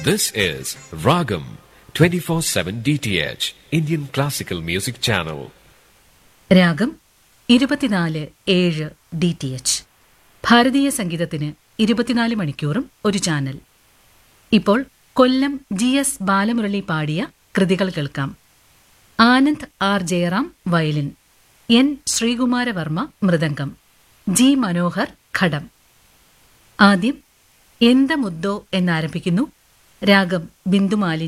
This is Ragam 24/7 DTH Indian Classical Music Channel. രാഗം ഇരുപത്തിനാല് ഏഴ് ഡി ടി എച്ച് ഭാരതീയ സംഗീതത്തിന് ഇരുപത്തിനാല് മണിക്കൂറും ഒരു ചാനൽ ഇപ്പോൾ കൊല്ലം ജി എസ് ബാലമുരളി പാടിയ കൃതികൾ കേൾക്കാം Anand R Jayaram violin N Sreekumaravarma mridangam G Manohar ghatam ആദ്യം എന്ത മുദ്ദോ എന്നാരംഭിക്കുന്നു രാഗം ബിന്ദുമാലി